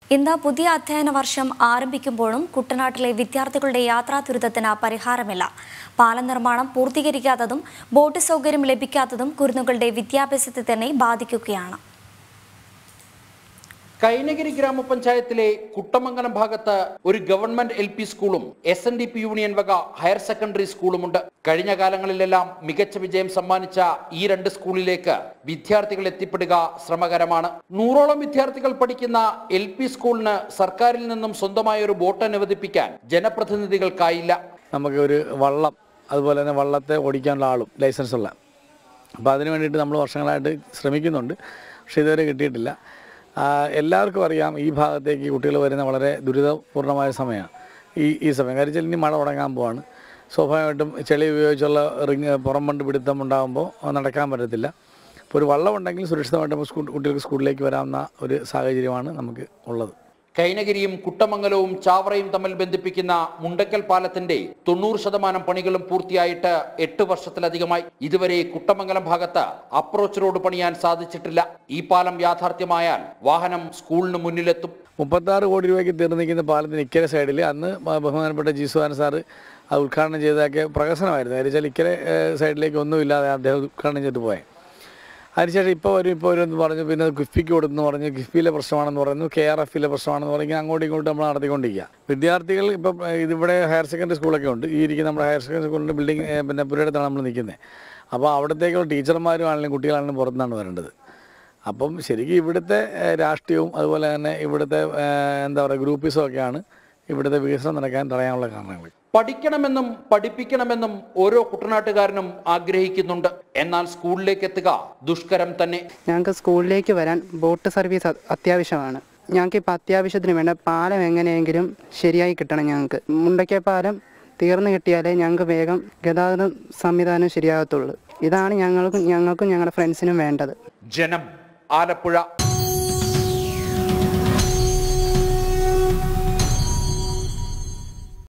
ഇന്ന് പുതിയ അധ്യയന വർഷം ആരംഭിക്കുമ്പോഴും കുട്ടനാട്ടിലെ വിദ്യാർത്ഥികളുടെ യാത്രാ ദുരിതത്തിന് പരിഹാരമില്ല പാലം നിർമ്മാണം പൂർത്തീകരിക്കാത്തതും ബോട്ട് സൗകര്യം ലഭിക്കാത്തതും കുരുന്നുകളുടെ വിദ്യാഭ്യാസത്തെ തന്നെ ബാധിക്കുകയാണ് കൈനഗിരി ഗ്രാമപഞ്ചായത്തിലെ കുട്ടമംഗലം ഭാഗത്ത് ഒരു ഗവൺമെന്റ് എൽ പി സ്കൂളും S N D P union വക ഹയർ സെക്കൻഡറി സ്കൂളുമുണ്ട് കഴിഞ്ഞ കാലങ്ങളിലെല്ലാം മികച്ച വിജയം സമ്മാനിച്ച ഈ രണ്ട് സ്കൂളിലേക്ക് വിദ്യാർത്ഥികൾ എത്തിപ്പെടുക ശ്രമകരമാണ് നൂറോളം വിദ്യാർത്ഥികൾ പഠിക്കുന്ന എൽ പി സ്കൂളിന് സർക്കാരിൽ നിന്നും സ്വന്തമായ ഒരു ബോട്ട് അനുവദിപ്പിക്കാൻ ജനപ്രതിനിധികൾക്കായില്ല നമുക്ക് ഒരു വള്ളം അതുപോലെ തന്നെ വള്ളത്തെ ഓടിക്കാനുള്ള ആളും ലൈസൻസ് ഉള്ള അപ്പോൾ അതിന് വേണ്ടിയിട്ട് നമ്മൾ വർഷങ്ങളായിട്ട് ശ്രമിക്കുന്നുണ്ട് പക്ഷേ ഇതുവരെ കിട്ടിയിട്ടില്ല ആ, എല്ലാവർക്കും അറിയാം ഈ ഭാഗത്തേക്ക് കുട്ടികൾ വരുന്ന വളരെ ദുരിതപൂർണമായ സമയമാണ് ഈ ഈ സമയം കാര്യം വെച്ചാൽ ഇനി മഴ തുടങ്ങാൻ പോവാണ് സ്വാഭാവികമായിട്ടും ചെളി ഉപയോഗിച്ചുള്ള റിങ് പുറം മണ്ട് പിടുത്തം ഉണ്ടാകുമ്പോൾ നടക്കാൻ പറ്റത്തില്ല അപ്പോൾ ഒരു വള്ളം ഉണ്ടെങ്കിൽ സുരക്ഷിതമായിട്ട് നമുക്ക് സ്കൂൾ കുട്ടികൾക്ക് സ്കൂളിലേക്ക് വരാവുന്ന ഒരു സാഹചര്യമാണ് നമുക്ക് ഉള്ളത് കൈനഗിരിയും കുട്ടമംഗലവും ചാവറയും തമ്മിൽ ബന്ധിപ്പിക്കുന്ന മുണ്ടക്കൽ പാലത്തിന്റെ തൊണ്ണൂറ് ശതമാനം പണികളും പൂർത്തിയായിട്ട് എട്ട് വർഷത്തിലധികമായി ഇതുവരെ കുട്ടമംഗലം ഭാഗത്ത് അപ്രോച്ച് റോഡ് പണിയാൻ സാധിച്ചിട്ടില്ല ഈ പാലം യാഥാർത്ഥ്യമായാൽ വാഹനം സ്കൂളിന് മുന്നിലെത്തും മുപ്പത്താറ് കോടി രൂപയ്ക്ക് തീർന്നു നിൽക്കുന്ന പാലത്തിന് ഇക്കരെ സൈഡിൽ അന്ന് ബ- ബഹുമാനപ്പെട്ട ജി സുഹാൻ സാറ് അത് ഉദ്ഘാടനം ചെയ്തതൊക്കെ പ്രഹസനമായിരുന്നു കാര്യം വെച്ചാൽ ഇക്കരെ ഏഹ്, സൈഡിലേക്ക് ഒന്നുമില്ലാതെ അദ്ദേഹം ഉദ്ഘാടനം ചെയ്തിട്ട് പോയത് അതിനുശേഷം ഇപ്പോൾ വരും ഇപ്പോൾ വരും എന്ന് പറഞ്ഞു പിന്നെ അത് കിഫ്ബിക്ക് കൊടുത്തെന്ന് പറഞ്ഞു കിഫ്ബിയിലെ പ്രശ്നമാണെന്ന് പറഞ്ഞു കെ ആർ എഫിലെ പ്രശ്നമാണെന്ന് പറഞ്ഞു ഇങ്ങനെ അങ്ങോട്ടും ഇങ്ങോട്ടും നമ്മൾ നടത്തിക്കൊണ്ടിരിക്കുക വിദ്യാർത്ഥികൾ ഇപ്പം ഏഹ്, ഇതിവിടെ ഹയർ സെക്കൻഡറി സ്കൂളൊക്കെ ഉണ്ട് ഈ ഇരിക്കുന്ന നമ്മുടെ ഹയർ സെക്കൻഡറി സ്കൂളിൻ്റെ ബിൽഡിംഗ് ഏഹ്, പിന്നെ പുരയിടത്താണ് നമ്മൾ നിൽക്കുന്നത് അപ്പോൾ അവിടത്തേക്കുള്ള ടീച്ചർമാരും ആണെങ്കിലും കുട്ടികളാണെങ്കിലും പുറത്തുനിന്നാണ് വരേണ്ടത് അപ്പം ശരിക്കും ഇവിടുത്തെ ഏഹ്, രാഷ്ട്രീയവും അതുപോലെ തന്നെ ഇവിടുത്തെ ഏഹ്, എന്താ പറയുക ഗ്രൂപ്പിസം ഒക്കെയാണ് ഇവിടുത്തെ വികസനം നടക്കാൻ തടയാനുള്ള കാരണങ്ങൾ പഠിക്കണമെന്നും പഠിപ്പിക്കണമെന്നും ഓരോ കുട്ടനാട്ടുകാരനും ആഗ്രഹിക്കുന്നുണ്ട് എന്നാൽ സ്കൂളിലേക്ക് എത്തുക ദുഷ്കരം തന്നെ ഞങ്ങൾക്ക് സ്കൂളിലേക്ക് വരാൻ ബോട്ട് സർവീസ് അ- അത്യാവശ്യമാണ് ഞങ്ങൾക്ക് ഇപ്പോൾ അത്യാവശ്യത്തിന് വേണ്ട പാലം എങ്ങനെയെങ്കിലും ശരിയായി കിട്ടണം ഞങ്ങൾക്ക് മുണ്ടയ്ക്ക പാലം തീർന്നു കിട്ടിയാലേ ഞങ്ങൾക്ക് വേഗം ഗതാഗത സംവിധാനം ശരിയാകത്തുള്ളൂ ഇതാണ് ഞങ്ങൾക്കും ഞങ്ങൾക്കും ഞങ്ങളുടെ ഫ്രണ്ട്സിനും വേണ്ടത് ജനം ആലപ്പുഴ